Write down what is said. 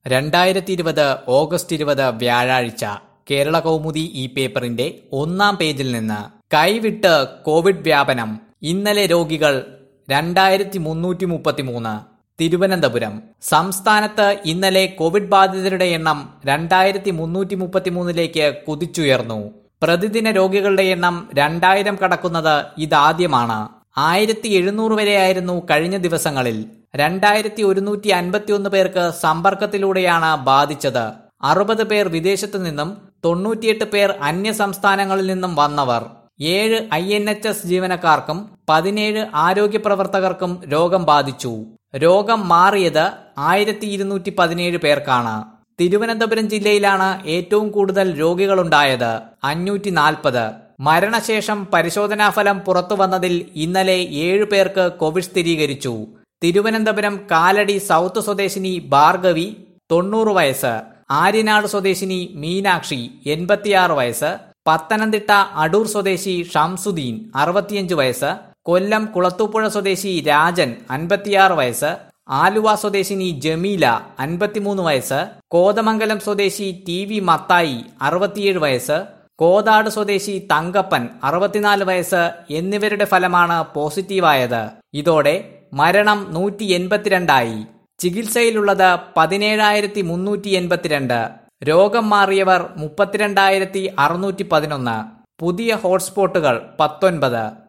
രണ്ടായിരത്തി ഇരുപത് ഓഗസ്റ്റ് ഇരുപത് വ്യാഴാഴ്ച കേരള കൗമുദി ഈ പേപ്പറിന്റെ ഒന്നാം പേജിൽ നിന്ന് കൈവിട്ട് കോവിഡ് വ്യാപനം ഇന്നലെ രോഗികൾ രണ്ടായിരത്തി മുന്നൂറ്റി മുപ്പത്തിമൂന്ന് തിരുവനന്തപുരം സംസ്ഥാനത്ത് ഇന്നലെ കോവിഡ് ബാധിതരുടെ എണ്ണം രണ്ടായിരത്തി മുന്നൂറ്റി മുപ്പത്തിമൂന്നിലേക്ക് കുതിച്ചുയർന്നു പ്രതിദിന രോഗികളുടെ എണ്ണം രണ്ടായിരം കടക്കുന്നത് ഇതാദ്യമാണ് ആയിരത്തി എഴുന്നൂറ് വരെയായിരുന്നു കഴിഞ്ഞ ദിവസങ്ങളിൽ രണ്ടായിരത്തി ഒരുന്നൂറ്റി അൻപത്തിയൊന്ന് പേർക്ക് സമ്പർക്കത്തിലൂടെയാണ് ബാധിച്ചത് അറുപത് പേർ വിദേശത്തു നിന്നും തൊണ്ണൂറ്റിയെട്ട് പേർ അന്യ സംസ്ഥാനങ്ങളിൽ നിന്നും വന്നവർ ഏഴ് ഐ എൻ എച്ച് എസ് ജീവനക്കാർക്കും പതിനേഴ് ആരോഗ്യ പ്രവർത്തകർക്കും രോഗം ബാധിച്ചു രോഗം മാറിയത് ആയിരത്തി ഇരുന്നൂറ്റി പതിനേഴ് പേർക്കാണ് തിരുവനന്തപുരം ജില്ലയിലാണ് ഏറ്റവും കൂടുതൽ രോഗികളുണ്ടായത് അഞ്ഞൂറ്റി നാൽപ്പത് മരണശേഷം പരിശോധനാ ഫലം പുറത്തു വന്നതിൽ ഇന്നലെ ഏഴു പേർക്ക് കോവിഡ് സ്ഥിരീകരിച്ചു തിരുവനന്തപുരം കാലടി സൗത്ത് സ്വദേശിനി ഭാർഗവി തൊണ്ണൂറ് വയസ്സ് ആര്യനാട് സ്വദേശിനി മീനാക്ഷി എൺപത്തിയാറ് വയസ്സ് പത്തനംതിട്ട അടൂർ സ്വദേശി ഷംസുദ്ദീൻ അറുപത്തിയഞ്ച് വയസ്സ് കൊല്ലം കുളത്തൂപ്പുഴ സ്വദേശി രാജൻ അൻപത്തിയാറ് വയസ്സ് ആലുവ സ്വദേശിനി ജമീല അൻപത്തിമൂന്ന് വയസ്സ് കോതമംഗലം സ്വദേശി ടി വി മത്തായി അറുപത്തിയേഴ് വയസ്സ് കോതാട് സ്വദേശി തങ്കപ്പൻ അറുപത്തിനാല് വയസ്സ് എന്നിവരുടെ ഫലമാണ് പോസിറ്റീവായത് ഇതോടെ മരണം നൂറ്റി എൺപത്തിരണ്ടായി ചികിത്സയിലുള്ളത് പതിനേഴായിരത്തി മുന്നൂറ്റി എൺപത്തിരണ്ട് രോഗം മാറിയവർ മുപ്പത്തിരണ്ടായിരത്തി അറുന്നൂറ്റി പതിനൊന്ന് പുതിയ ഹോട്ട്സ്പോട്ടുകൾ പത്തൊൻപത്